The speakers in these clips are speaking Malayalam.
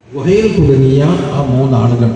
ഗുഹയിൽ കുടുങ്ങിയ ആ മൂന്നാളുകൾ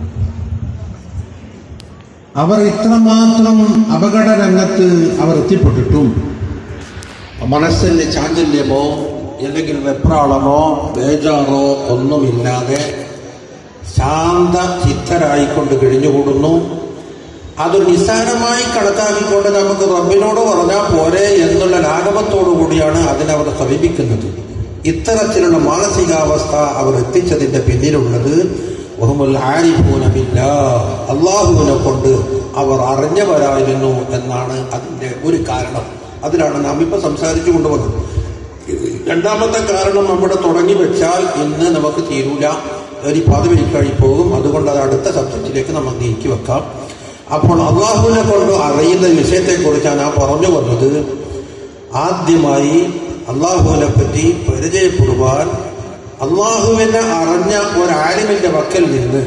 അവർ ഇത്രമാത്രം അപകട രംഗത്ത് അവർ എത്തിപ്പെട്ടിട്ടും മനസ്സിന് ചാഞ്ചല്യമോ അല്ലെങ്കിൽ വെപ്രാളമോ ബേജാറോ ഒന്നുമില്ലാതെ ശാന്ത ചിത്തരായിക്കൊണ്ട് കഴിഞ്ഞുകൂടുന്നു അത് നിസ്സാരമായി കണക്കാക്കിക്കൊണ്ട് നമുക്ക് റബ്ബിനോട് പറഞ്ഞാൽ പോരെ എന്നുള്ള ലാഘവത്തോടു കൂടിയാണ് അതിനവർ സമീപിക്കുന്നത് ഇത്തരത്തിലുള്ള മാനസികാവസ്ഥ അവർ എത്തിച്ചതിന്റെ പിന്നിലുള്ളത് മുഹമ്മദ് ആരിഫൂനമില്ല അള്ളാഹുവിനെ കൊണ്ട് അവർ അറിഞ്ഞവരായിരുന്നു എന്നാണ് അതിന്റെ ഒരു കാരണം അതിലാണ് നാം ഇപ്പൊ സംസാരിച്ചു കൊണ്ടുവന്നത് രണ്ടാമത്തെ കാരണം നമ്മുടെ തുടങ്ങി വെച്ചാൽ ഇന്ന് നമുക്ക് തീരൂല ഒരു പാതവരിക്കായി പോകും അതുകൊണ്ട് അത് അടുത്ത സബ്ജക്റ്റിലേക്ക് നമുക്ക് നീക്കി വെക്കാം അപ്പോൾ അള്ളാഹുവിനെ കൊണ്ട് അറിയുന്ന വിഷയത്തെക്കുറിച്ചാണ് ഞാൻ പറഞ്ഞു വന്നത് ആദ്യമായി അള്ളാഹുവിനെ പറ്റി പരിചയപ്പെടുവാൻ അള്ളാഹുവിനെ അറിഞ്ഞ ഒരു ആലിമിന്റെ വക്കൽ നിന്ന്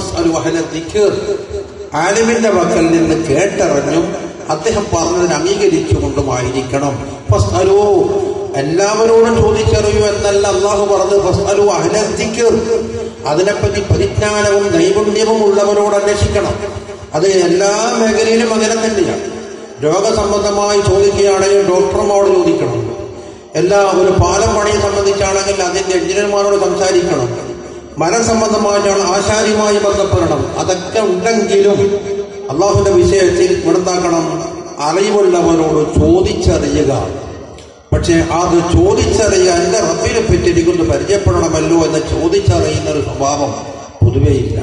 ആലിമിന്റെ വക്കൽ നിന്ന് കേട്ടറിഞ്ഞും അദ്ദേഹം പറഞ്ഞതിന് അംഗീകരിച്ചുകൊണ്ടുമായിരിക്കണം ഫസ് അലോ എല്ലാവരോടും ചോദിച്ചറിയൂ എന്നല്ല അള്ളാഹു പറഞ്ഞത് ഫസ് അലു അഹ്ലത്തിക്കർ അതിനെപ്പറ്റി പരിജ്ഞാനവും നൈപുണ്യവും ഉള്ളവരോട് അന്വേഷിക്കണം അത് എല്ലാ മേഖലയിലും അങ്ങനെ തന്നെയാണ് രോഗസംബന്ധമായി ചോദിക്കുകയാണെങ്കിൽ ഡോക്ടർമാരോട് ചോദിക്കണം എല്ലാ ഒരു പാലം പണിയെ സംബന്ധിച്ചാണെങ്കിൽ അതിന്റെ എഞ്ചിനീയർമാരോട് സംസാരിക്കണം മരം സംബന്ധമായിട്ടാണ് ആശാരിയുമായി ബന്ധപ്പെടണം അതൊക്കെ ഉണ്ടെങ്കിലും അള്ളാഹുവിന്റെ വിഷയത്തിൽ ഇവിടെന്താക്കണം അറിവുള്ളവരോട് ചോദിച്ചറിയുക പക്ഷെ അത് ചോദിച്ചറിയാൻ എന്റെ റബ്ബിനെ പറ്റി എനിക്കൊന്ന് പരിചയപ്പെടണമല്ലോ എന്ന് ചോദിച്ചറിയുന്ന ഒരു സ്വഭാവം പൊതുവേ ഇല്ല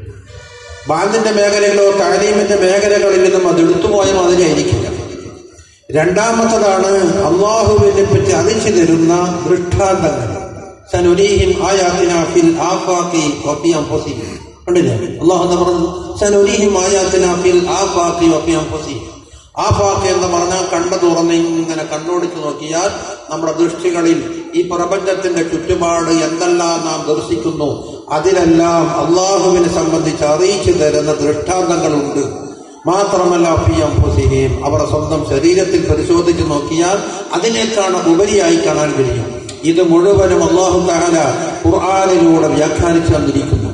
ബാലിന്റെ മേഖലകളോ താലീമിന്റെ മേഖലകളിൽ നിന്നും അത് എടുത്തുപോയ മാതിരിയായിരിക്കില്ല രണ്ടാമത്തതാണ് അള്ളാഹുവിനെ പറ്റി അറിയിച്ചു തരുന്ന ദൃഷ്ടാന്തങ്ങൾ സനുരീഹിം ആയാത്തിന ഫിൽ ആഫാഖി വഫി അൻഫുസിഹിം കണ്ടില്ലേ അള്ളാഹു എന്താ പറഞ്ഞത് സനുരീഹിം ആയാത്തിന ഫിൽ ആഫാഖി വഫി അൻഫുസിഹിം ആഫാഖ് എന്ന് പറഞ്ഞാൽ കണ്ണു തുറന്ന് ഇങ്ങനെ കണ്ണോടിച്ചു നോക്കിയാൽ നമ്മുടെ ദൃഷ്ടികളിൽ ഈ പ്രപഞ്ചത്തിന്റെ ചുറ്റുപാട് എന്തെല്ലാം നാം ദർശിക്കുന്നു അതിലെല്ലാം അള്ളാഹുവിനെ സംബന്ധിച്ച് അറിയിച്ചു തരുന്ന ദൃഷ്ടാന്തങ്ങളുണ്ട് മാത്രമല്ല ഫി അംഫുസിഹിം അവരുടെ സ്വന്തം ശരീരത്തിൽ പരിശോധിച്ച് നോക്കിയാൽ അതിനേക്കാണ് ഉപരിയായി കാണാൻ കഴിയും ഇത് മുഴുവനും അള്ളാഹു താല ഖുർആാനിലൂടെ വ്യാഖ്യാനിച്ചു തന്നിരിക്കുന്നു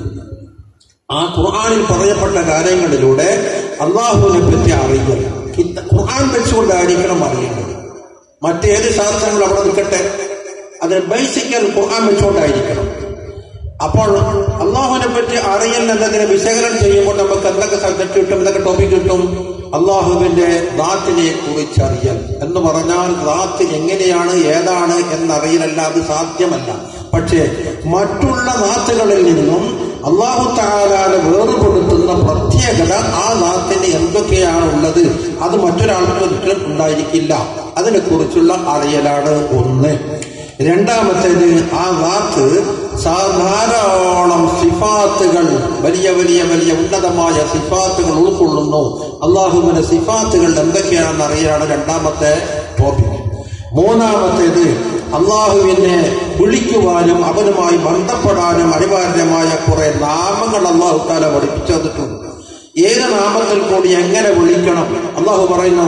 ആ ഖുർആാനിൽ പറയപ്പെട്ട കാര്യങ്ങളിലൂടെ അള്ളാഹുവിനെ പറ്റി അറിയുക ഖുർആൻ വെച്ചുകൊണ്ടായിരിക്കണം അറിയേണ്ടത് മറ്റേത് ശാസ്ത്രങ്ങൾ അവിടെ നിൽക്കട്ടെ അതിന് ബേസിക്കൽ ഖുർആൻ വെച്ചുകൊണ്ടായിരിക്കണം അപ്പോൾ അള്ളാഹുവിനെ പറ്റി അറിയൽ എന്നതിനെ വിശകലനം ചെയ്യുമ്പോൾ നമുക്ക് എന്തൊക്കെ സബ്ജക്ട് കിട്ടും എന്തൊക്കെ ടോപ്പിക് കിട്ടും അള്ളാഹുവിന്റെ നാട്ടിനെ കുറിച്ച് അറിയൽ എന്ന് പറഞ്ഞാൽ നാത്ത് എങ്ങനെയാണ് ഏതാണ് എന്നറിയലല്ല അത് സാധ്യമല്ല പക്ഷേ മറ്റുള്ള നാത്തുകളിൽ നിന്നും അള്ളാഹു താലാനെ വേറുപെടുത്തുന്ന പ്രത്യേകത ആ നാത്തിന് എന്തൊക്കെയാണ് ഉള്ളത് അത് മറ്റൊരാൾക്ക് ഒരിക്കലും ഉണ്ടായിരിക്കില്ല അതിനെക്കുറിച്ചുള്ള അറിയലാണ് ഒന്ന് രണ്ടാമത്തേത് ആ നാത്ത് ധാരാളം സിഫാത്തുകൾ വലിയ വലിയ വലിയ ഉന്നതമായ സിഫാത്തുകൾ ഉൾക്കൊള്ളുന്നു അള്ളാഹുവിന്റെ സിഫാത്തുകൾ എന്തൊക്കെയാണെന്ന് അറിയാണ് രണ്ടാമത്തെ ടോപ്പിക് മൂന്നാമത്തേത് അള്ളാഹുവിനെ വിളിക്കുവാനും അവനുമായി ബന്ധപ്പെടാനും അനിവാര്യമായ കുറെ നാമങ്ങൾ അള്ളാഹു താല പഠിപ്പിച്ചു തന്നിട്ടുണ്ട് ഏത് നാമത്തിൽ കൂടി എങ്ങനെ വിളിക്കണം അള്ളാഹു പറയുന്നു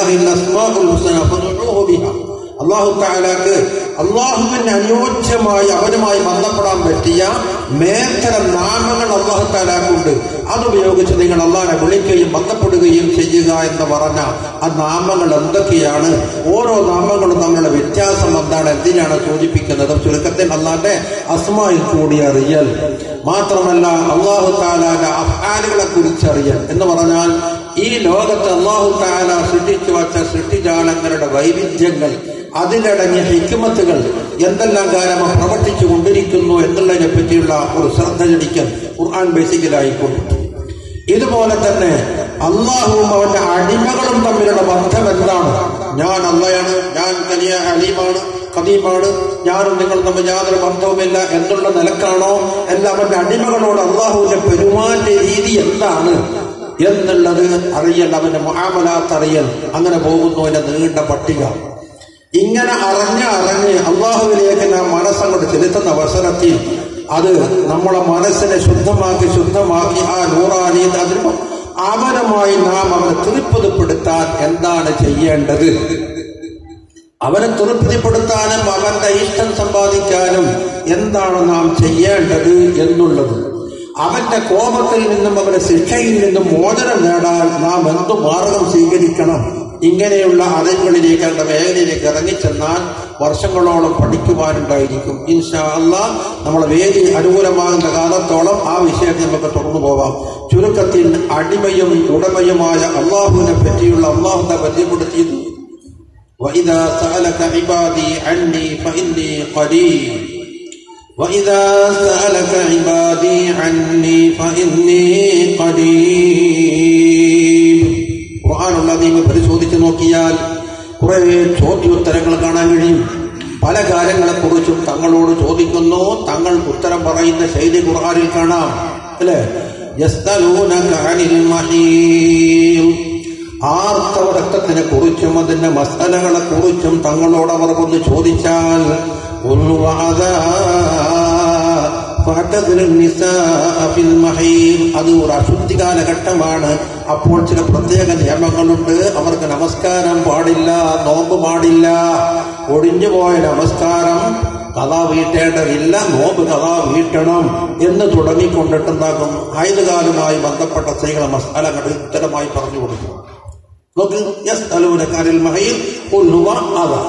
അള്ളാഹു താലാക്ക് അള്ളാഹുവിന് അനുയോജ്യമായി അവനുമായി ബന്ധപ്പെടാൻ പറ്റിയ മേത്തരം നാമങ്ങൾ അള്ളാഹു താലാക്കുണ്ട് അതുപയോഗിച്ച് നിങ്ങൾ അള്ളാഹിനെ വിളിക്കുകയും ബന്ധപ്പെടുകയും ചെയ്യുക എന്ന് പറഞ്ഞ ആ നാമങ്ങൾ എന്തൊക്കെയാണ് ഓരോ നാമങ്ങളും തമ്മിലുള്ള വ്യത്യാസം എന്താണ് എന്തിനാണ് സൂചിപ്പിക്കുന്നത് ചുരുക്കത്തിൽ അള്ളാന്റെ അസ്മായിൽ കൂടി അറിയൽ മാത്രമല്ല അള്ളാഹു താലാന്റെ അഫാലുകളെ കുറിച്ചറിയൽ എന്ന് പറഞ്ഞാൽ ഈ ലോകത്ത് അള്ളാഹു താല സൃഷ്ടിച്ചു വച്ച സൃഷ്ടിജാലങ്ങളുടെ വൈവിധ്യങ്ങൾ അതിലടങ്ങിയ ഹിക്കുമത്തുകൾ എന്തെല്ലാം കാലം പ്രവർത്തിച്ചു കൊണ്ടിരിക്കുന്നു എന്നുള്ളതിനെ പറ്റിയുള്ള ഒരു ശ്രദ്ധ ജടിക്കൽ ഖുർആൻ ബേസിക്കലായിക്കൊണ്ട് ഇതുപോലെ തന്നെ അള്ളാഹുവും അവന്റെ അടിമകളും തമ്മിലുള്ള ബന്ധം എന്താണ് ഞാൻ അള്ളയാണ് ഞാൻ വലിയ അലീമാണ് കദീമാണ് ഞാനും നിങ്ങൾ തമ്മിൽ യാതൊരു ബന്ധവുമില്ല എന്നുള്ള നിലക്കാണോ എല്ലാം അവന്റെ അടിമകളോട് അള്ളാഹുവിന്റെ പെരുമാറ്റ രീതി എന്താണ് എന്നുള്ളത് അറിയൽ അവന്റെ മുഹാമലാത്ത് അറിയൽ അങ്ങനെ പോകുന്നു എന്റെ നീണ്ട പട്ടിക ഇങ്ങനെ അറിഞ്ഞ് അറിഞ്ഞ് അള്ളാഹുവിലേക്ക് നാം മനസ്സങ്ങോട്ട് ചെലുത്തുന്ന അവസരത്തിൽ അത് നമ്മളെ മനസ്സിനെ ശുദ്ധമാക്കി ശുദ്ധമാക്കി ആ നൂറാനീത് അതിന് അവനുമായി നാം അവനെ തൃപ്തിപ്പെടുത്താൻ എന്താണ് ചെയ്യേണ്ടത് അവനെ തൃപ്തിപ്പെടുത്താനും അവന്റെ ഇഷ്ടം സമ്പാദിക്കാനും എന്താണ് നാം ചെയ്യേണ്ടത് എന്നുള്ളത് അവന്റെ കോപത്തിൽ നിന്നും അവന്റെ ശിക്ഷയിൽ നിന്നും മോചനം നേടാൻ നാം എന്തു മാർഗം സ്വീകരിക്കണം ഇങ്ങനെയുള്ള അറിവുകളിലേക്ക് അവരുടെ മേഖലയിലേക്ക് ഇറങ്ങിച്ചെന്നാൽ വർഷങ്ങളോളം പഠിക്കുവാനുണ്ടായിരിക്കും ഇൻഷാ അല്ലാ നമ്മളെ വേദി അനുകൂലമാകുന്ന കാലത്തോളം ആ വിഷയത്തിൽ നമുക്ക് തുറന്നു പോവാം ചുരുക്കത്തിൽ അടിമയും ഉടമയുമായ അള്ളാഹുവിനെ പറ്റിയുള്ള അള്ളാഹുനെ പരിചയപ്പെടുത്തിയത് وإذا سألك عبادي عني فإني قريب وإذا سألك عبادي عني فإني قريب ഖുർആനുള്ള നിങ്ങൾ പരിശോധിച്ച് നോക്കിയാൽ കുറെ ചോദ്യോത്തരങ്ങൾ കാണാൻ കഴിയും പല കാര്യങ്ങളെക്കുറിച്ചും തങ്ങളോട് ചോദിക്കുന്നു തങ്ങൾ ഉത്തരം പറയുന്ന ശൈലി ഖുർആനിൽ കാണാം അല്ലേ യസ്തലൂനക അനിൽ മഹീം ആർത്തവ രക്തത്തിനെ കുറിച്ചും അതിന്റെ മസാലകളെ കുറിച്ചും തങ്ങളോട് അവർ ഒന്ന് ചോദിച്ചാൽ അത് ഒരു അശുദ്ധി കാലഘട്ടമാണ് അപ്പോൾ ചില പ്രത്യേക നിയമങ്ങളുണ്ട് അവർക്ക് നമസ്കാരം പാടില്ല നോമ്പ് പാടില്ല ഒടിഞ്ഞുപോയ നമസ്കാരം കഥ വീട്ടേണ്ടതില്ല നോമ്പ് കഥ വീട്ടണം എന്ന് തുടങ്ങിക്കൊണ്ടിട്ടുണ്ടാകും ആയുധകാലവുമായി ബന്ധപ്പെട്ട സ്ത്രീകളെ മസാലകൾ ഉത്തരമായി പറഞ്ഞു കൊടുക്കും നോക്ക് يسألونك عن المحيط قل هو أذى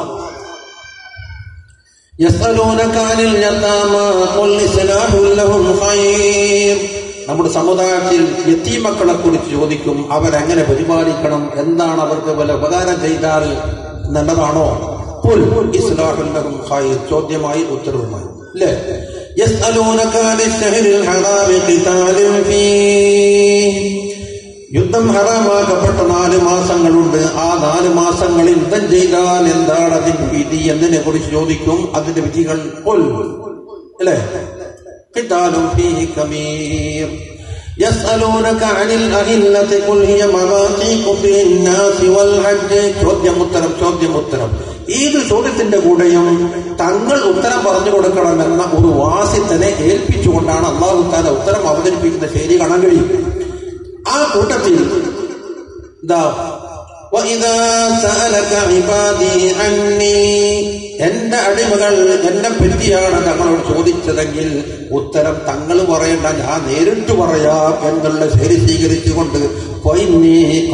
يسألونك عن اليتامى قل إصلاح لهم خير നമ്മുടെ സമുദായത്തിൽ യത്തീമക്കളെ കുറിച്ച് ചോദിക്കും അവരെങ്ങനെ പരിപാലിക്കണം എന്താണ് അവർക്ക് വല്ല ഉപകാരം ചെയ്താൽ നല്ലതാണോ പുൽ ഇസ്ലാഹുൽ ലഹും ഖൈർ ചോദ്യമായി ഉത്തരവുമായി അല്ലേ يسألونك عن الشهر الحرام قتال فيه യുദ്ധം ഹറാമാക്കപ്പെട്ട നാല് മാസങ്ങളുണ്ട് ആ നാല് മാസങ്ങളിൽ യുദ്ധം ചെയ്താൽ എന്താണ് അതിന്റെ വിധി എന്നതിനെ കുറിച്ച് ചോദിക്കും അതിന്റെ വിധികൾ കൊൽ അല്ലേ ഖിതാലും ഫീഹി കമീർ يسألونك عن الأهلة قل هي مواقيت للناس والحج ചോദ്യം ഉത്തരം ചോദ്യം ഉത്തരം ഏത് ചോദ്യത്തിന്റെ കൂടെയും തങ്ങൾ ഉത്തരം പറഞ്ഞു കൊടുക്കണമെന്ന ഒരു വാസിത്തനെ ഏൽപ്പിച്ചുകൊണ്ടാണ് അള്ളാഹു താല ഉത്തരം അവതരിപ്പിക്കുന്ന ശൈലി കാണാൻ കഴിയും ആ കൂട്ടത്തിൽ എന്താ وَإِذَا سَأَلَكَ عِبَادِي عَنِّي എന്റെ അടിമകൾ എന്നെ പറ്റിയാണ് തങ്ങളോട് ചോദിച്ചതെങ്കിൽ ഉത്തരം തങ്ങൾ പറയേണ്ട ഞാൻ നേരിട്ട് പറയാം എന്നുള്ള ശരി സ്വീകരിച്ചുകൊണ്ട് പൊയിന്നീ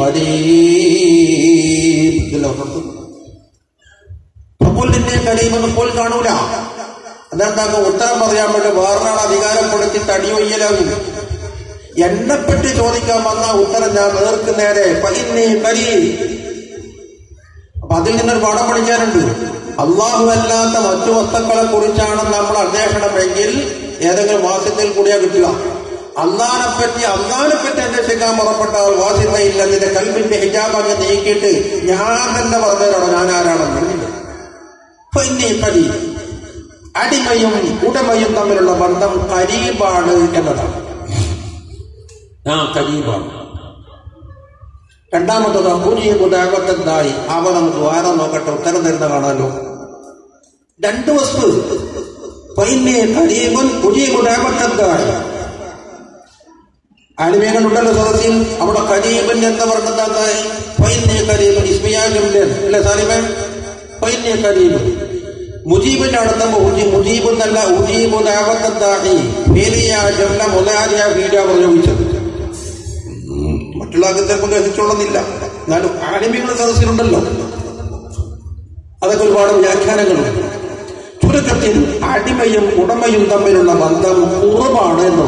പ്രഫുല്ലിന്റെ കരീമെന്ന് പോൽ കാണൂല അതെന്താക്കും ഉത്തരം പറയാൻ വേണ്ടി വേറൊരാൾ അധികാരം കൊടുത്തിട്ട് അടിയൊയ്യലാകും എന്നെപ്പറ്റി ചോദിക്കാൻ വന്ന ഉത്തരം ഞാൻ നേർക്ക് നേരെ പൈന്നീ കരി അപ്പൊ അതിൽ നിന്നൊരു പാഠം പഠിക്കാനുണ്ട് അള്ളാഹു അല്ലാത്ത മറ്റു വസ്തുക്കളെ കുറിച്ചാണ് നമ്മൾ അന്വേഷണമെങ്കിൽ ഏതെങ്കിലും വാസ്യത്തിൽ കൂടിയാ കിട്ടുക അള്ളാനെ പറ്റി അള്ളാനെ പറ്റി അന്വേഷിക്കാൻ പുറപ്പെട്ടാൽ വാസിതയില്ല നിന്റെ കൽവിന്റെ ഹിജാബ് അങ്ങ് നീക്കിയിട്ട് ഞാൻ തന്നെ പറഞ്ഞതോടെ ഞാൻ ആരാണെന്ന് പിന്നെ കരി അടിമയും ഉടമയും തമ്മിലുള്ള ബന്ധം കരീബാണ് എന്നതാണ് ആ കരീബാണ് രണ്ടാമത്തത് പുതിയ പുതാകത്തെന്തായി അവ നമുക്ക് വാരം നോക്കട്ടെ ഉത്തരം തരുന്ന കാണാലോ രണ്ട് വസ്തു പൈന്നെ കരീബൻ പുതിയ പുതാകത്തെന്തായി അടിമകളുണ്ടല്ലോ സദസ്സിൽ അവിടെ കരീബൻ എന്ന് പറഞ്ഞത് എന്തായി പൈന്നെ കരീബൻ ഇസ്മിയാലുണ്ട് അല്ലേ സാലിമേ പൈന്നെ കരീബൻ മുജീബിന്റെ അടുത്തുമ്പോ മുജീബ് എന്നല്ല ഉജീബ് ദാവത്തെന്തായി ഫീലിയ ജംല മുലാരിയ ഫീല പ്രയോഗിച്ചത് മറ്റുള്ള അംഗത്തെ കൊണ്ട് എത്തിച്ചോളുന്നില്ല എന്നാലും ആലിമികളുടെ സദസ്സിലുണ്ടല്ലോ അതൊക്കെ ഒരുപാട് വ്യാഖ്യാനങ്ങളുണ്ട് ചുരുക്കത്തിൽ അടിമയും ഉടമയും തമ്മിലുള്ള ബന്ധം കുറവാണ് എന്ന്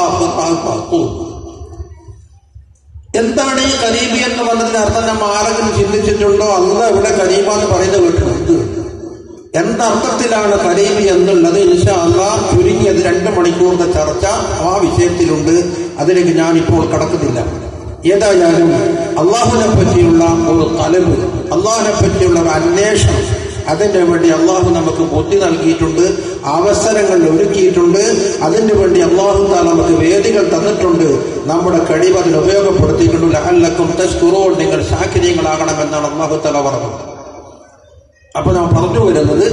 എന്താണ് ഈ കരീബി എന്ന് പറഞ്ഞതിന്റെ അർത്ഥം നമ്മൾ ആരെങ്കിലും ചിന്തിച്ചിട്ടുണ്ടോ അല്ല ഇവിടെ കരീബ എന്ന് പറയുന്നത് കേട്ടിട്ടുണ്ട് എന്തർത്ഥത്തിലാണ് കരീബി എന്നുള്ളത് ഇൻഷാ അള്ളാ ചുരുങ്ങിയത് രണ്ട് മണിക്കൂറിന്റെ ചർച്ച ആ വിഷയത്തിലുണ്ട് അതിലേക്ക് ഞാൻ ഇപ്പോൾ കടക്കുന്നില്ല ഏതായാലും അള്ളാഹുവിനെ പറ്റിയുള്ള ഒരു തലവ് അള്ളാഹിനെ പറ്റിയുള്ള ഒരു അന്വേഷണം അതിന് വേണ്ടി അള്ളാഹു നമുക്ക് ബുദ്ധി നൽകിയിട്ടുണ്ട് അവസരങ്ങൾ ഒരുക്കിയിട്ടുണ്ട് അതിനു വേണ്ടി അള്ളാഹു താ നമുക്ക് വേദികൾ തന്നിട്ടുണ്ട് നമ്മുടെ കഴിവ് അതിന് ഉപയോഗപ്പെടുത്തിയിട്ടുണ്ട് ലഹല്ലക്കും തസ്കുറോൾ നിങ്ങൾ ശാക്കിര്യങ്ങളാകണമെന്നാണ് അള്ളാഹു തല പറഞ്ഞത് അപ്പൊ നാം പറഞ്ഞു വരുന്നത്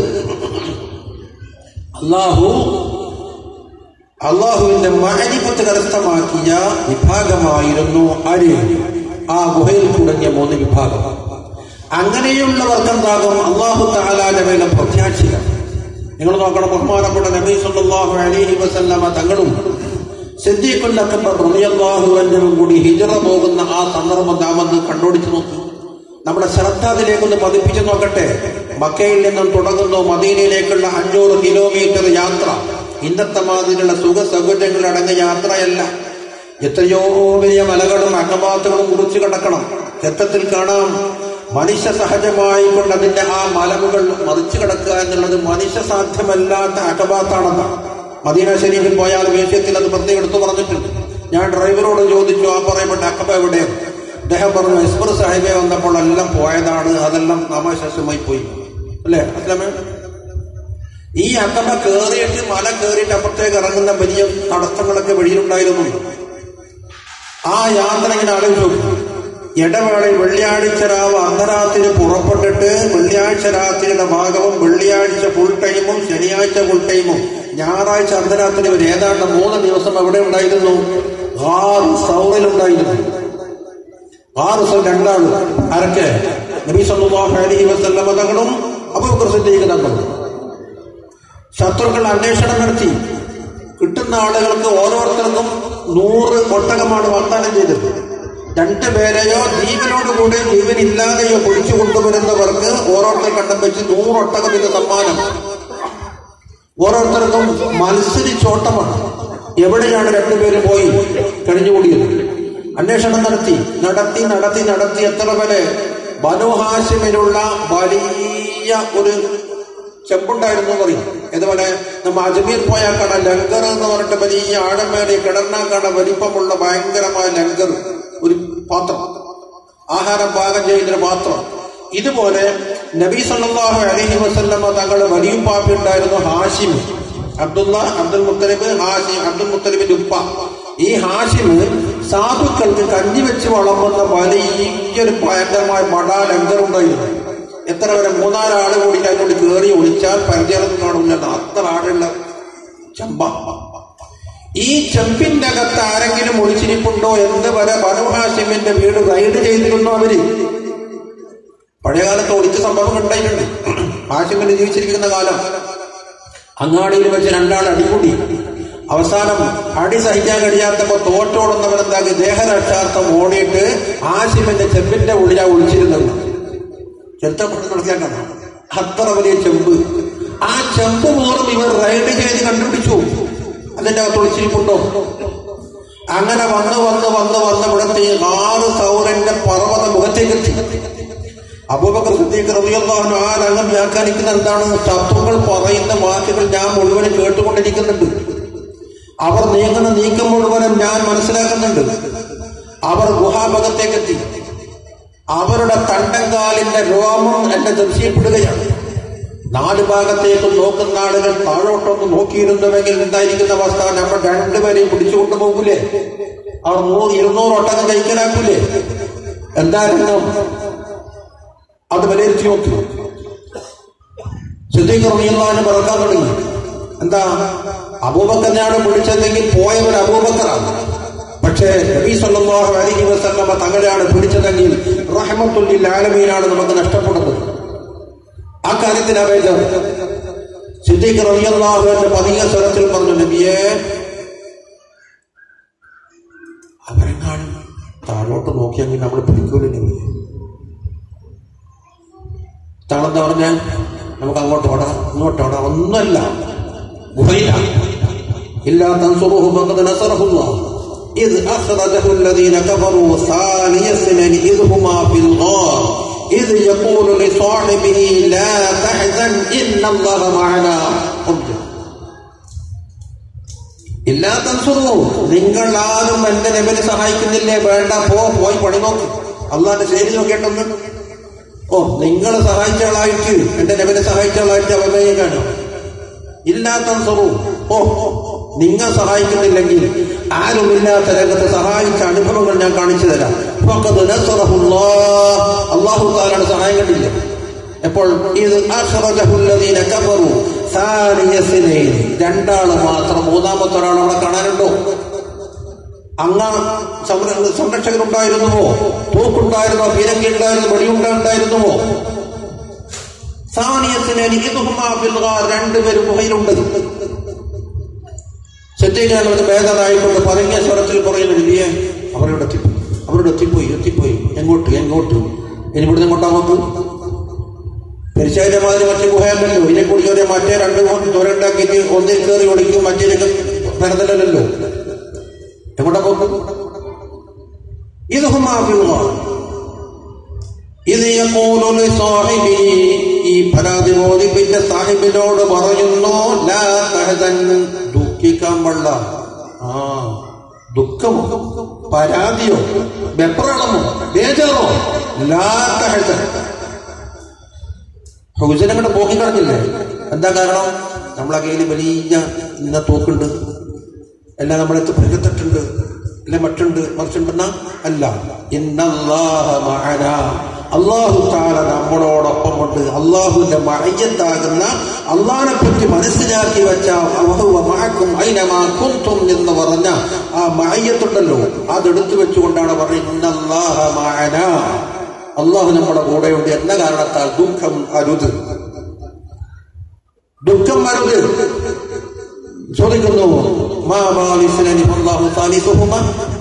അള്ളാഹു അള്ളാഹുവിന്റെ മഹരിപ്പത്ത് കരസ്ഥമാക്കിയ വിഭാഗമായിരുന്നു അരി ആ ഗുഹയിൽ കുടങ്ങിയ മൂന്ന് വിഭാഗം അങ്ങനെയുള്ളവർക്ക് എന്താകും അള്ളാഹു താലാന്റെ മേലെ പ്രത്യാശിക നിങ്ങൾ നോക്കണം ബഹുമാനപ്പെട്ട നബി സല്ലല്ലാഹു അലൈഹി വസല്ലമ തങ്ങളും സിദ്ദീഖുൽ അക്ബർ റളിയല്ലാഹു അൻഹുവും കൂടി ഹിജറ പോകുന്ന ആ സന്ദർഭം നാം ഒന്ന് കണ്ടുപിടിച്ച് നോക്കൂ നമ്മുടെ ശ്രദ്ധ അതിലേക്കൊന്ന് പതിപ്പിച്ചു നോക്കട്ടെ മക്കയിൽ നിന്നും തുടങ്ങുന്നു മദീനയിലേക്കുള്ള അഞ്ഞൂറ് കിലോമീറ്റർ യാത്ര ഇന്നത്തെ മാതിരിയുള്ള സുഖ സൗകര്യങ്ങൾ അടങ്ങിയ യാത്രയല്ല എത്രയോ വലിയ മലകളും അകമാത്തുകളും കുറിച്ച് കിടക്കണം രക്തത്തിൽ കാണാം മനുഷ്യ സഹജമായി കൊണ്ട് അതിന്റെ ആ മലമുകൾ മറിച്ചു കിടക്കുക എന്നുള്ളത് മനുഷ്യ സാധ്യമല്ലാത്ത അകബാത്താണെന്ന് മദീന ശരീഫിൽ പോയാൽ മ്യൂസിയത്തിൽ അത് പ്രത്യേകം എടുത്തു പറഞ്ഞിട്ടുണ്ട് ഞാൻ ഡ്രൈവറോട് ചോദിച്ചു ആ പറയപ്പെട്ട അക്കബ എവിടെയാണ് അദ്ദേഹം പറഞ്ഞു എക്സ്പ്രസ് ഹൈവേ വന്നപ്പോൾ എല്ലാം പോയതാണ് അതെല്ലാം നാമാശാസ്യമായി പോയി അല്ലേ അസ്ലാമേ ഈ അക്കബ കേറിയിട്ട് മല കേറിയിട്ട് അപ്പുറത്തേക്ക് ഇറങ്ങുന്ന വലിയ തടസ്സങ്ങളൊക്കെ വഴിയിലുണ്ടായിരുന്നു ആ യാത്ര ഇങ്ങനെ ആലോചിച്ചു ഇടവേളയിൽ വെള്ളിയാഴ്ച രാവ് അർദ്ധരാത്രി പുറപ്പെട്ടിട്ട് വെള്ളിയാഴ്ച രാത്രിയുടെ ഭാഗവും വെള്ളിയാഴ്ച ഫുൾ ടൈമും ശനിയാഴ്ച ഫുൾ ടൈമും ഞായറാഴ്ച അർദ്ധരാത്രി ഒരു ഏതാണ്ട് മൂന്ന് ദിവസം എവിടെ ഉണ്ടായിരുന്നു ആറ് സൗറിലുണ്ടായിരുന്നു ആറ് ദിവസം രണ്ടാള് ആരൊക്കെ നബി സല്ലല്ലാഹു അലൈഹി വസല്ലമ തങ്ങളും അബൂബക്കർ സിദ്ദീഖ് തങ്ങളും ശത്രുക്കൾ അന്വേഷണം നടത്തി കിട്ടുന്ന ആളുകൾക്ക് ഓരോരുത്തർക്കും നൂറ് ഒട്ടകമാണ് വാഗ്ദാനം ചെയ്തത് രണ്ടുപേരെയോ ജീവനോടുകൂടെ ജീവനില്ലാതെയോ പൊടിച്ചു കൊണ്ടുവരുന്നവർക്ക് ഓരോരുത്തർ കണ്ടം വെച്ച് നൂറ് ഒട്ടകം ഇത് സമ്മാനം ഓരോരുത്തർക്കും മത്സരിച്ചോട്ടമാണ് എവിടെയാണ് രണ്ടുപേര് പോയി കഴിഞ്ഞുകൂടിയത് അന്വേഷണം നടത്തി നടത്തി നടത്തി നടത്തി എത്ര വരെ ബനുഹാശിമിലുള്ള വലിയ ഒരു ചെമ്പുണ്ടായിരുന്നു പറയും ഇതുപോലെ നമ്മ അജ്മീർ പോയാൽ കാണാം ലങ്കർ എന്ന് പറഞ്ഞിട്ട് വലിയ ആഴമേറിയ കിടന്നാൽ കാണാൻ വലിപ്പമുള്ള ഭയങ്കരമായ ലങ്കർ ഒരു പാത്രം ആഹാരം പാകം ചെയ്യുന്ന പാത്രം ഇതുപോലെ നബി സല്ലല്ലാഹു അലൈഹി വസല്ലമ തങ്ങളുടെ വലിയ പാപ്പി ഉണ്ടായിരുന്നു ഹാഷിം അബ്ദുള്ള അബ്ദുൽ മുത്തലിബ് ഹാഷിം അബ്ദുൽ മുത്തലിബിന്റെ ഉപ്പ ഈ ഹാഷിം സാധുക്കൾക്ക് കഞ്ഞി വെച്ച് വളമ്പുന്ന വലിയൊരു ഭയങ്കരമായ മടാ ലങ്കർ ഉണ്ടായിരുന്നു എത്ര വരെ മൂന്നാലാള് കൂടി അതിനോട് കയറി ഒളിച്ചാൽ പരിചയം കാണില്ല അത്ര ആളുള്ള ചമ്പ ഈ ചെമ്പിന്റെ അകത്ത് ആരെങ്കിലും ഒളിച്ചിരിപ്പുണ്ടോ എന്ന് വരെ ബനുഹാസിമിന്റെ വീട് റൈഡ് ചെയ്തിരുന്നു അവര് പഴയകാലത്ത് ഒളിച്ച സംഭവം ഉണ്ടായിട്ടുണ്ട് ഹാഷിമിന് ജീവിച്ചിരിക്കുന്ന കാലം അങ്ങാടിയിൽ വെച്ച് രണ്ടാൾ അടികൂടി അവസാനം അടി സഹിക്കാൻ കഴിയാത്തപ്പോ തോറ്റോടുന്നവരെന്താക്കി ദേഹരക്ഷാർത്ഥം ഓടിയിട്ട് ആശിമിന്റെ ചെമ്പിന്റെ ഉള്ളിലാ ഒളിച്ചിരുന്നത് ചരിത്രപ്പെട്ട് നടത്തിയാൽ അത്ര വലിയ ചെമ്പ് ആ ചെമ്പ് മൂറും ഇവർ റൈഡ് ചെയ്ത് കണ്ടുപിടിച്ചു അതിന്റെ അകത്ത് ഒളിച്ചിരിപ്പുണ്ടോ അങ്ങനെ വന്ന് വന്ന് വന്ന് വന്ന് ഇവിടത്തെ ആറ് സൗരന്റെ പർവ്വത മുഖത്തേക്ക് എത്തി അബൂബക്കർ സിദ്ദീഖ് റളിയല്ലാഹു ആ രംഗം വ്യാഖ്യാനിക്കുന്ന എന്താണ് ശത്രുക്കൾ പറയുന്ന വാക്കുകൾ ഞാൻ മുഴുവനും കേട്ടുകൊണ്ടിരിക്കുന്നുണ്ട് അവർ നീങ്ങുന്ന നീക്കം മുഴുവനും ഞാൻ മനസ്സിലാക്കുന്നുണ്ട് അവർ ഗുഹാഭഗത്തേക്കെത്തി അവരുടെ തണ്ടങ്കാലിന്റെ രോമം എന്നെ ദർശിക്കപ്പെടുകയാണ് നാല് ഭാഗത്തേക്ക് നോക്കുന്ന ആളുകൾ താഴോട്ടൊന്ന് നോക്കിയിരുന്നുവെങ്കിൽ എന്തായിരിക്കുന്ന അവസ്ഥ നമ്മൾ രണ്ടുപേരെയും പിടിച്ചു കൊണ്ടുപോകൂലേ അവർ നൂറ് ഇരുന്നൂറ് ഒട്ടകം കൈക്കലാക്കൂലേ എന്തായിരുന്നു അത് വിലയിരുത്തി നോക്കി സിദ്ദീഖ്റിയാന്ന് പറക്കാൻ തുടങ്ങി എന്താ അബൂബക്കറിനെയാണ് പിടിച്ചതെങ്കിൽ പോയവർ അബൂബക്കറാണ് പക്ഷേ നബി സല്ലല്ലാഹു അലൈഹി വസല്ലമ തങ്ങളെയാണ് പിടിച്ചതെങ്കിൽ റഹ്മത്തുല്ലിൽ ആലമീനാണ് നമുക്ക് നഷ്ടപ്പെടുന്നത് ആ കാര്യത്തിൽ അവേദം സിദ്ദീഖ് റളിയല്ലാഹു അൻഹു പതിയ സ്വരത്തിൽ പറഞ്ഞു നബിയെ അവരെങ്ങാനും താഴോട്ട് നോക്കിയെങ്കിൽ നമ്മൾ പിടിക്കൂല നബിയെ താളെന്താ പറഞ്ഞ നമുക്ക് അങ്ങോട്ട് ഓടാം ഇങ്ങോട്ട് ഓടാം ഒന്നല്ല ഗുഹയില ഇല്ലാ തൻസുറുഹു ഫഖദ് നസറഹുല്ല إذ أخرجه الذين كفروا ثاني اثنين إذ هما في الغار إذ يقول لصاحبه لا تحزن إن الله معنا ارجع ഇല്ലാ തൻസുറു നിങ്ങൾ ആരും എന്റെ നെബിനെ സഹായിക്കുന്നില്ലേ വേണ്ട പോ പോയി പണി നോക്ക് അള്ളാന്റെ ശരി നോക്കേണ്ടൊന്ന് ഓ നിങ്ങൾ സഹായിച്ച ആളായിട്ട് എന്റെ നബിനെ സഹായിച്ച ആളായിട്ട് അവമേക്കാണ് ഇല്ലാത്ത സ്വറു ഓ നിങ്ങൾ സഹായിക്കുന്നില്ലെങ്കിൽ ആരുമില്ലാത്ത രംഗത്ത് സഹായിച്ച അനുഭവങ്ങൾ ഞാൻ കാണിച്ചു തരാം അള്ളാഹു താലാണ് സഹായം കണ്ടില്ല എപ്പോൾ ഇത് അഖ്റജഹുല്ലദീന കഫറു സാനിയ സിനൈൻ രണ്ടാള് മാത്രം മൂന്നാമത്തെ ഒരാൾ അവിടെ കാണാനുണ്ടോ അങ്ങ സംര- സംരക്ഷകരുണ്ടായിരുന്നുവോ തോക്കുണ്ടായിരുന്നോ പീരങ്കി ഉണ്ടായിരുന്നു വെടിയുണ്ട ഉണ്ടായിരുന്നുവോ സാനിയത്തിന് ഇതുഹുമാ ഫിൽ ഗാർ രണ്ടുപേരും ഗുഹയിലുണ്ട് ശക്തീകരണത്തിന് ഭേദമായിക്കൊണ്ട് പറഞ്ഞ സ്വരത്തിൽ പറയുന്ന നബിയെ അവരോട് എത്തിപ്പോയി അവരോട് എത്തിപ്പോയി എത്തിപ്പോയി എങ്ങോട്ട് എങ്ങോട്ട് ഇനി ഇവിടുന്ന് എങ്ങോട്ടാ നോക്ക് പെരിശാന്റെ മാതിരി മറ്റു ഗുഹയല്ലല്ലോ ഇതിനെ കൂടി ഒരു മറ്റേ രണ്ട് തുരണ്ടാക്കിയിട്ട് ഒന്നിൽ കയറി ഓടിക്കും മറ്റേലേക്ക് പരതലല്ലോ എങ്ങോട്ടാ നോക്ക് ഇത് ഹുമാഫിള്ള ഇത് യഖൂലു ലിസാഹിബി ഈ പരാതി ബോധിപ്പിച്ച സാഹിബിനോട് പറയുന്നു ലാ തഹസൻ ദുഃഖിക്കാൻ പാടില്ല ആ ദുഃഖമോ പരാതിയോ വെപ്രാളമോ ബേജാറോ ലാ തഹസൻ ഹൗസനങ്ങടെ പോക്കി കളഞ്ഞില്ലേ എന്താ കാരണം നമ്മളെ കയ്യിൽ വലിയ ഇന്ന തോക്കുണ്ട് എല്ലാം നമ്മളെടുത്ത് പരിചയത്തിട്ടുണ്ട് അല്ലെ മറ്റുണ്ട് മറിച്ചുണ്ടെന്ന അല്ല ഇന്നല്ലാഹ മഅന അള്ളാഹു താല നമ്മളോടൊപ്പമുണ്ട് അള്ളാഹുവിന്റെ മഴയത്താകുന്ന അള്ളാഹിനെ പറ്റി മനസ്സിലാക്കി വെച്ച വഹുവ മഅക്കും ഐനമാ കുന്തും എന്ന് പറഞ്ഞ ആ മഴയത്തുണ്ടല്ലോ അതെടുത്തു വെച്ചുകൊണ്ടാണ് പറയുന്നത് ഇന്നല്ലാഹ മഅന അള്ളാഹു നമ്മുടെ കൂടെയുണ്ട് എന്ന കാരണത്താൽ ദുഃഖം അരുത് ദുഃഖം അരുത് ചോദിക്കുന്നു മാ ബാലിസ്ലനി അല്ലാഹു സാലിസുഹുമ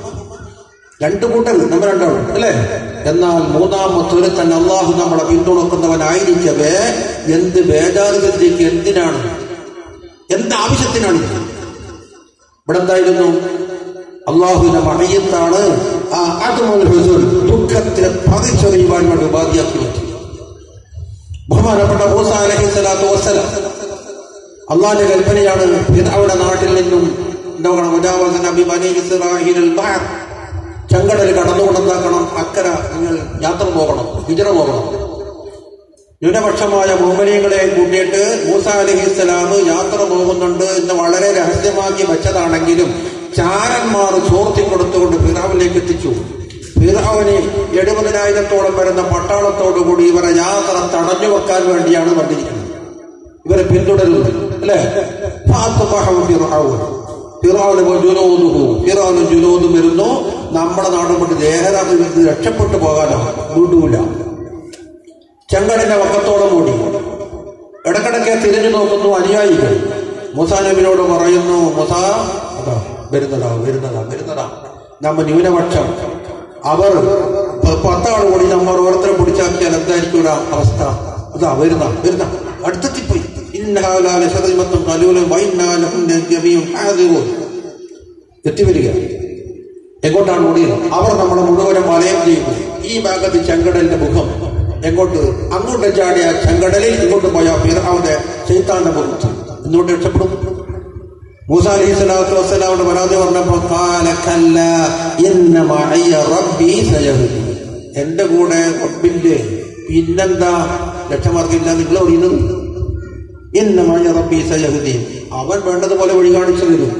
രണ്ടു കൂട്ടർ നമ്മൾ രണ്ടാളും അല്ലേ എന്നാൽ മൂന്നാമത്തൊരു തന്നെ അള്ളാഹു നമ്മളെ പിന്തുണക്കുന്നവനായിരിക്കവേ എന്ത് ബേജാറുകൾക്ക് എന്തിനാണ് എന്ത് ആവശ്യത്തിനാണ് ഇത്? ഇവിടെ എന്തായിരുന്നു അള്ളാഹുവിന്റെ മഴയത്താണ് ആ അതുമുൽ ഹുസൂർ ദുഃഖത്തിനെ പതിച്ചറിയുവാൻ വേണ്ടി ഉപാധിയാക്കി വെച്ചു ബഹുമാനപ്പെട്ട മൂസ അലഹി സ്വലാത്തു വസ്സലാം അള്ളാന്റെ കൽപ്പനയാണ് ഫിർഔന്റെ നാട്ടിൽ നിന്നും എന്താ മുജാവസൻ നബി ബനി ഇസ്രാഹീൽ ബഹർ ചെങ്കടൽ കടന്നുകൊണ്ടെന്നാക്കണം അക്കര നിങ്ങൾ യാത്ര പോകണം ഹിജറ പോകണം ന്യൂനപക്ഷമായ മോമനീയങ്ങളെ കൂട്ടിയിട്ട് മൂസ അലഹിസ്സലാം യാത്ര പോകുന്നുണ്ട് എന്ന് വളരെ രഹസ്യമാക്കി വെച്ചതാണെങ്കിലും ചാരന്മാർ ചോർത്തി കൊടുത്തുകൊണ്ട് ഫിറാവിലേക്ക് എത്തിച്ചു ഫിറാവിന് എഴുപതിനായിരത്തോളം വരുന്ന പട്ടാളത്തോടുകൂടി ഇവരെ യാത്ര തടഞ്ഞു വെക്കാൻ വേണ്ടിയാണ് വന്നിരിക്കുന്നത് ഇവരെ പിന്തുടരുന്നത് അല്ലേ ഫാത്തുബഹു ഫിർഔൻ. ഫിർഔന് ജുനൂദുഹു. ഫിർഔനും ജുനൂദും വരുന്നു നമ്മുടെ നാടും കൊണ്ട് ദേഹത രക്ഷപ്പെട്ടു പോകാനോ വിടൂല ചെങ്കടന്റെ വക്കത്തോടെ കൂടി ഇടക്കിടക്കെ തിരിഞ്ഞു നോക്കുന്നു അനുയായികൾ മുസാ നബിനോട് പറയുന്നു മുസ അതാ വരുന്നതാ വരുന്നതാ വരുന്നതാ നമ്മ ന്യൂനപക്ഷം അവർ പ- പത്താൾ കൂടി നമ്മൾ ഓരോരുത്തരെ പിടിച്ചാക്കിയാൽ എന്തായിരിക്കും ഒരു അവസ്ഥ അതാ വരുന്ന വരുന്ന അടുത്തെത്തിപ്പോയി ഇന്നാലാലെ ശതമത്തും കലൂലും വൈന്നാലും ഹാദിറൂൻ എത്തി വരിക എങ്ങോട്ടാണ് ഓടിയത് അവർ നമ്മളെ മുഴുവനും വലയം ചെയ്യുന്നു ഈ ഭാഗത്ത് ചെങ്കടലിന്റെ മുഖം എങ്ങോട്ട് അങ്ങോട്ട് ചാടിയ ചെങ്കടലിൽ ഇങ്ങോട്ട് പോയ ഫിറാവിന്റെ ചെയ്ത്താന്റെ മുഖത്ത് എന്തുകൊണ്ട് രക്ഷപ്പെടും മൂസ അലൈഹി സ്വലാത്തു വസ്സലാമിന്റെ പരാതി പറഞ്ഞപ്പോ "ഖാല കല്ലാ ഇന്ന മഅയ്യ റബ്ബി സയഹ്ദി." എന്റെ കൂടെ റബ്ബിന്റെ പിന്നെന്താ ലക്ഷമാർക്കില്ല നിങ്ങൾ അറിയുന്നത് ഇന്ന മഅയ്യ റബ്ബി സയഹ്ദി അവൻ വേണ്ടതുപോലെ വഴി കാണിച്ചു തരും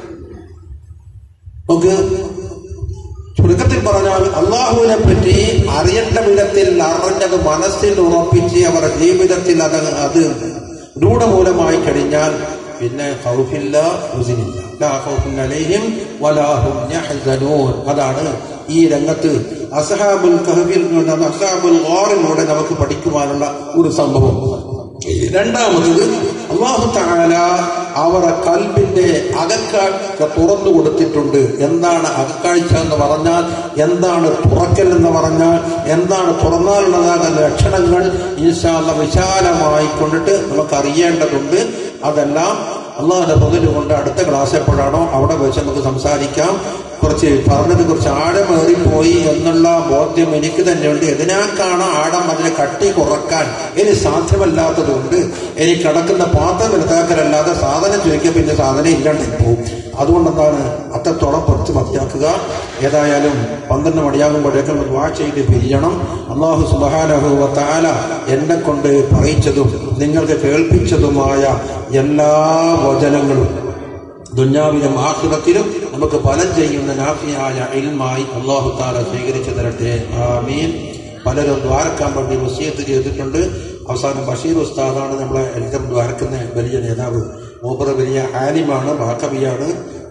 നമുക്ക് ചുരുക്കത്തിൽ പറഞ്ഞാൽ അള്ളാഹുവിനെ പറ്റി അറിയേണ്ട വിധത്തിൽ അറിഞ്ഞത് മനസ്സിൽ ഉറപ്പിച്ച് അവരുടെ ജീവിതത്തിൽ അത് അത് രൂഢമൂലമായി കഴിഞ്ഞാൽ പിന്നെ ഖൗഫില്ല ഹുസിനില്ല ലാ ഖൗഫുൻ അലൈഹിം വലാ ഹും യഹ്സനൂൻ അതാണ് ഈ രംഗത്ത് അസ്ഹാബുൽ കഹഫിൽ നിന്ന് അസ്ഹാബുൽ ഗാറിലൂടെ നമുക്ക് പഠിക്കുവാനുള്ള ഒരു സംഭവം രണ്ടാമത് അള്ളാഹു താല അവരെ കൽബിന്റെ അകക്കാഴ്ച തുറന്നു കൊടുത്തിട്ടുണ്ട് എന്താണ് അകക്കാഴ്ച എന്ന് പറഞ്ഞാൽ എന്താണ് തുറക്കൽ എന്ന് പറഞ്ഞാൽ എന്താണ് തുറന്നാലുള്ളതാകുന്ന ലക്ഷണങ്ങൾ ഇൻഷാല്ല വിശാലമായി കൊണ്ടിട്ട് നമുക്ക് അറിയേണ്ടതുണ്ട് അതെല്ലാം അള്ളാഹിന്റെ പതില് കൊണ്ട് അടുത്ത ക്ലാസ് എപ്പോഴാണോ അവിടെ വെച്ച് നമുക്ക് സംസാരിക്കാം കുറച്ച് പറഞ്ഞത് കുറച്ച് ആഴമേറിപ്പോയി എന്നുള്ള ബോധ്യം എനിക്ക് തന്നെയുണ്ട് ഇതിനാക്കാണ് ആഴം അതിനെ കട്ടി കുറക്കാൻ ഇനി സാധ്യമല്ലാത്തതുകൊണ്ട് ഇനി കിടക്കുന്ന പാത്രം വലുതാക്കലല്ലാതെ സാധനം ചോദിക്കാൻ പിന്നെ സാധനം ഇല്ലാണ്ടായി പോകും അതുകൊണ്ടെന്താണ് അത്രത്തോളം കുറച്ച് മതിയാക്കുക ഏതായാലും പന്ത്രണ്ട് മണിയാകുമ്പോഴേക്കും ദ്വാ ചെയ്ത് പിരിയണം അള്ളാഹു സുബാനഹു താല എന്നെ കൊണ്ട് പറയിച്ചതും നിങ്ങൾക്ക് കേൾപ്പിച്ചതുമായ എല്ലാ വചനങ്ങളും ദുഞ്ഞാവിലും ആഹ്ലത്തിലും നമുക്ക് ഫലം ചെയ്യുന്ന നാഫിയായ ഇൽമായി അള്ളാഹു താല സ്വീകരിച്ചു തരട്ടെ ആമീൻ പലരും ദ്വാരക്കാൻ വേണ്ടി വസീയത്ത് ചെയ്തിട്ടുണ്ട് അവസാനം ബഷീർ ഉസ്താദാണ് നമ്മളെ എല്ലാം ദ്വാരക്കുന്ന വലിയ നേതാവ് മൂപ്പർ വലിയ ആലിമാണ് വാക്കവിയാണ്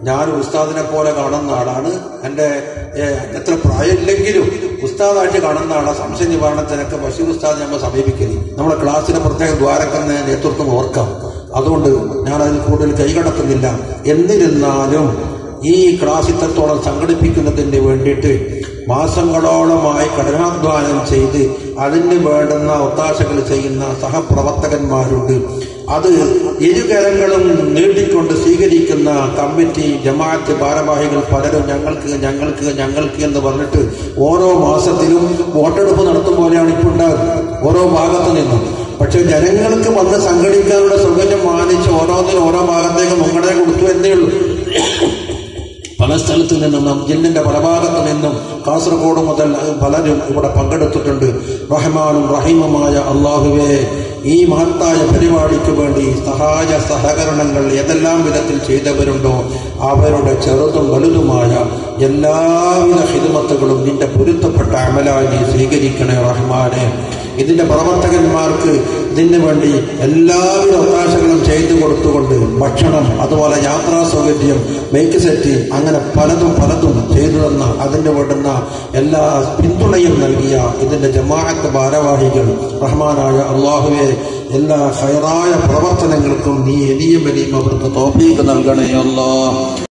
ഞാൻ ഉസ്താദിനെ പോലെ കാണുന്ന ആളാണ് എൻ്റെ ഏഹ്, എത്ര പ്രായമില്ലെങ്കിലും ഉസ്താദായിട്ട് കാണുന്ന ആളാണ് സംശയ നിവാരണത്തിനൊക്കെ ബഷീർ ഉസ്താദ് നമ്മൾ സമീപിക്കരുത് നമ്മുടെ ക്ലാസ്സിന് പ്രത്യേക ദ്വാരക്കുന്ന നേതൃത്വം ഓർക്കാം അതുകൊണ്ട് ഞാൻ അതിൽ കൂടുതൽ കൈകടത്തുന്നില്ല എന്നിരുന്നാലും ഈ ക്ലാസ് ഇത്രത്തോളം സംഘടിപ്പിക്കുന്നതിന് വേണ്ടിയിട്ട് മാസങ്ങളോളമായി കഠിനാധ്വാനം ചെയ്ത് അതിന് വേണ്ടുന്ന ഒത്താശകൾ ചെയ്യുന്ന സഹപ്രവർത്തകന്മാരുണ്ട് അത് ഇരുകരങ്ങളും നീട്ടിക്കൊണ്ട് സ്വീകരിക്കുന്ന കമ്മിറ്റി ജമാഅത്ത് ഭാരവാഹികൾ പലരും ഞങ്ങൾക്ക് ഞങ്ങൾക്ക് ഞങ്ങൾക്ക് എന്ന് പറഞ്ഞിട്ട് ഓരോ മാസത്തിലും വോട്ടെടുപ്പ് നടത്തും പോലെയാണ് ഇപ്പോൾ ഉണ്ടാകുന്നത് ഓരോ ഭാഗത്തു നിന്നും പക്ഷെ ജനങ്ങൾക്ക് വന്ന് സംഘടിക്കാനുള്ള സൗകര്യം മാനിച്ച് ഓരോന്നിനും ഓരോ ഭാഗത്തേക്ക് മുൻഗണന കൊടുത്തു എന്നേ ഉള്ളൂ പല സ്ഥലത്തു നിന്നും ജില്ലിന്റെ പല ഭാഗത്തു നിന്നും കാസർഗോഡ് മുതൽ പലരും ഇവിടെ പങ്കെടുത്തിട്ടുണ്ട് റഹ്മാനും റഹീമുമായ അള്ളാഹുവേ ഈ മഹത്തായ പരിപാടിക്ക് വേണ്ടി സഹായ സഹകരണങ്ങൾ ഏതെല്ലാം വിധത്തിൽ ചെയ്തവരുണ്ടോ അവരുടെ ചെറുതും വലുതുമായ എല്ലാവിധ ഹിദ്മത്തുകളും നിന്റെ പൊരുത്തപ്പെട്ട അമലായി നീ സ്വീകരിക്കണേ റഹ്മാനെ ഇതിന്റെ പ്രവർത്തകന്മാർക്ക് ഇതിനു വേണ്ടി എല്ലാവിധ അവകാശങ്ങളും ചെയ്തു കൊടുത്തുകൊണ്ട് ഭക്ഷണം അതുപോലെ യാത്രാ സൗകര്യം മേക്ക് സെറ്റ് അങ്ങനെ പലതും പലതും ചെയ്തു തന്ന അതിന് വേണ്ടുന്ന എല്ലാ പിന്തുണയും നൽകിയ ഇതിന്റെ ജമാഅത്ത് ഭാരവാഹികൾ റഹ്മാനായ അള്ളാഹുവെ എല്ലാ ഹൈറായ പ്രവർത്തനങ്ങൾക്കും നീ ഇനിയും ഇനിയും അവർക്ക് തോഫീക്ക് നൽകണേ അല്ലാ